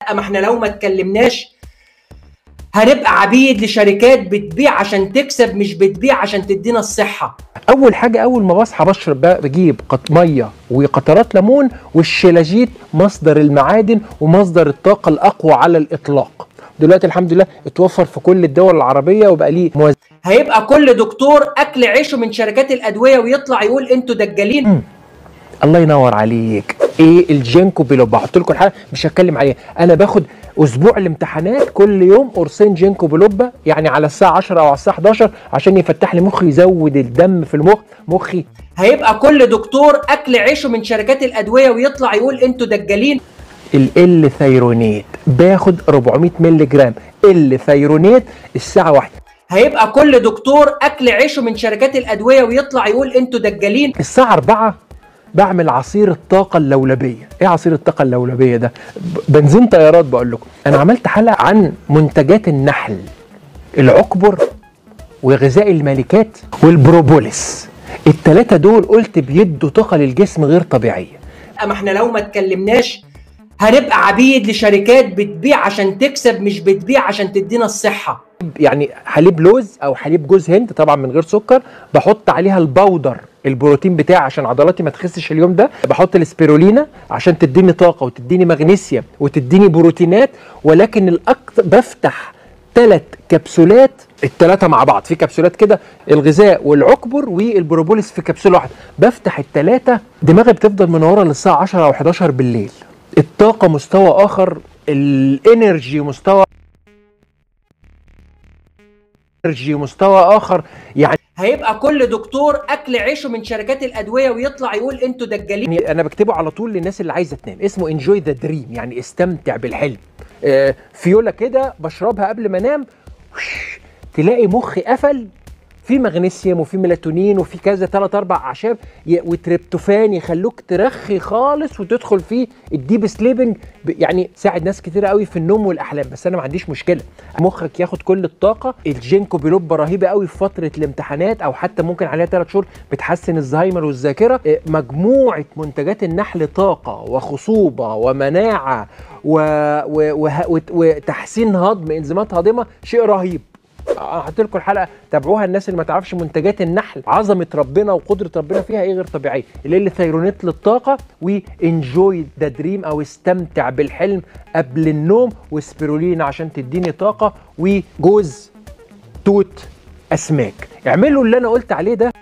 لا ما احنا لو ما اتكلمناش هنبقى عبيد لشركات بتبيع عشان تكسب مش بتبيع عشان تدينا الصحة اول حاجه اول ما بصحى بشرب بقى بجيب قط ميه وقطرات ليمون والشلاجيت مصدر المعادن ومصدر الطاقه الاقوى على الاطلاق دلوقتي الحمد لله اتوفر في كل الدول العربيه وبقى ليه موازنه هيبقى كل دكتور اكل عيشه من شركات الادوية ويطلع يقول انتوا دجالين الله ينور عليك ايه الجينكو بيلوبا هحط لكم الحلقه مش هتكلم عليها انا باخد اسبوع الامتحانات كل يوم قرصين جينكو بيلوبا يعني على الساعه 10 او على الساعه 11 عشان يفتح لي مخي يزود الدم في المخ مخي هيبقى كل دكتور اكل عيشه من شركات الادوية ويطلع يقول انتوا دجالين ال ثيرونيت باخد 400 مللي جرام ال ثيرونيت الساعه واحدة هيبقى كل دكتور اكل عيشه من شركات الادوية ويطلع يقول انتوا دجالين الساعة 4 بعمل عصير الطاقة اللولبية، إيه عصير الطاقة اللولبية ده؟ ب- بنزين طيارات بقول لكم، أنا عملت حلقة عن منتجات النحل العكبر وغذاء الملكات والبروبوليس. التلاتة دول قلت بيدوا طاقة للجسم غير طبيعية. ما احنا لو ما اتكلمناش هنبقى عبيد لشركات بتبيع عشان تكسب مش بتبيع عشان تدينا الصحة يعني حليب لوز او حليب جوز هند طبعا من غير سكر بحط عليها البودر البروتين بتاعي عشان عضلاتي ما تخسش اليوم ده بحط الاسبirulina عشان تديني طاقه وتديني مغنيسيوم وتديني بروتينات ولكن الاكتر بفتح ثلاث كبسولات الثلاثه مع بعض في كبسولات كده الغذاء والعكبر والبروبوليس في كبسوله واحده بفتح الثلاثه دماغي بتفضل منوره للساعه 10 او 11 بالليل الطاقه مستوى اخر الانرجي مستوى انرجي مستوى اخر يعني هيبقى كل دكتور اكل عيشه من شركات الادوية ويطلع يقول انتوا دجالين يعني انا بكتبه على طول للناس اللي عايزه تنام اسمه انجوي ذا دريم يعني استمتع بالحلم آه، فيولا كده بشربها قبل ما انام وش، تلاقي مخي قفل في مغنيسيوم وفي ميلاتونين وفي كذا ثلاث اربع اعشاب ي- وتريبتوفان يخلوك ترخي خالص وتدخل في الديب سليبنج ب- يعني ساعد ناس كتير قوي في النوم والاحلام بس انا ما عنديش مشكله مخك ياخد كل الطاقه الجينكو بيلوبا رهيبه قوي في فتره الامتحانات او حتى ممكن عليها ثلاث شهور بتحسن الزهايمر والذاكره إيه، مجموعه منتجات النحل طاقه وخصوبه ومناعه و... و... وه... وت- وتحسين هضم انزيمات هاضمه شيء رهيب هحط لكم الحلقه تابعوها الناس اللي ما تعرفش منتجات النحل عظمه ربنا وقدره ربنا فيها ايه غير طبيعيه اللي ثيرونيت للطاقه وانجوي ذا دريم او استمتع بالحلم قبل النوم وسبirulina عشان تديني طاقه وجوز توت اسماك اعملوا اللي انا قلت عليه ده